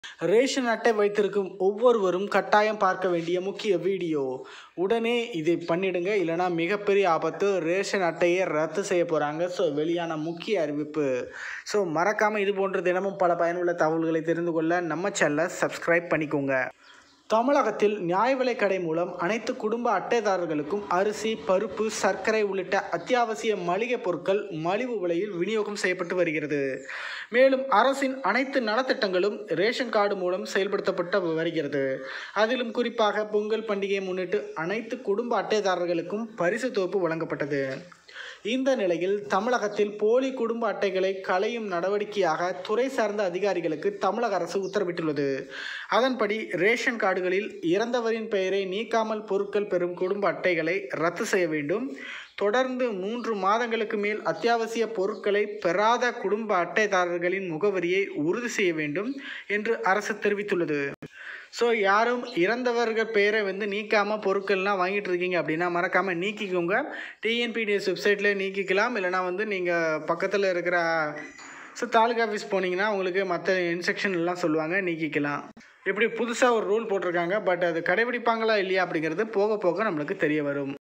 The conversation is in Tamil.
ரேஷன் அட்டை வைத்திருக்கும் ஒவ்வொருவரும் கட்டாயம் பார்க்க வேண்டிய முக்கிய வீடியோ உடனே இதை பண்ணிடுங்க இல்லைனா மிகப்பெரிய ஆபத்து ரேஷன் அட்டையை ரத்து செய்ய போகிறாங்க ஸோ வெளியான முக்கிய அறிவிப்பு ஸோ மறக்காமல் இது போன்ற தினமும் பல பயனுள்ள தகவல்களை தெரிந்து கொள்ள நம்ம சேனலை சப்ஸ்கிரைப் பண்ணிக்கோங்க தமிழகத்தில் நியாய விலைக் கடை மூலம் அனைத்து குடும்ப அட்டைதாரர்களுக்கும் அரிசி பருப்பு சர்க்கரை உள்ளிட்ட அத்தியாவசிய மளிகை பொருட்கள் மலிவு விலையில் விநியோகம் செய்யப்பட்டு வருகிறது மேலும் அரசின் அனைத்து நலத்திட்டங்களும் ரேஷன் கார்டு மூலம் செயல்படுத்தப்பட்டு வருகிறது அதிலும் குறிப்பாக பொங்கல் பண்டிகையை முன்னிட்டு அனைத்து குடும்ப அட்டைதாரர்களுக்கும் பரிசு தொகுப்பு வழங்கப்பட்டது இந்த நிலையில் தமிழகத்தில் போலி குடும்ப அட்டைகளை களையும் நடவடிக்கையாக துறை சார்ந்த அதிகாரிகளுக்கு தமிழக அரசு உத்தரவிட்டுள்ளது அதன்படி ரேஷன் கார்டுகளில் இறந்தவரின் பெயரை நீக்காமல் பொருட்கள் பெறும் குடும்ப அட்டைகளை ரத்து செய்ய வேண்டும் தொடர்ந்து மூன்று மாதங்களுக்கு மேல் அத்தியாவசிய பொருட்களை பெறாத குடும்ப அட்டைதாரர்களின் முகவரியை உறுதி செய்ய வேண்டும் என்று அரசு தெரிவித்துள்ளது ஸோ யாரும் இறந்தவர்கள் பெயரை வந்து நீக்காமல் பொருட்கள்லாம் வாங்கிட்டு இருக்கீங்க அப்படின்னா மறக்காமல் நீக்கிக்கோங்க டிஎன்பிடிஎஸ் வெப்சைட்டில் நீக்கிக்கலாம் இல்லைனா வந்து நீங்கள் பக்கத்தில் இருக்கிற ஸோ தாலுகா ஆஃபீஸ் போனீங்கன்னா உங்களுக்கு மற்ற இன்ஸ்ட்ரக்ஷன் எல்லாம் சொல்லுவாங்க நீக்கிக்கலாம் இப்படி புதுசாக ஒரு ரூல் போட்டிருக்காங்க பட் அது கடைபிடிப்பாங்களா இல்லையா அப்படிங்கிறது போக போக நம்மளுக்கு தெரிய வரும்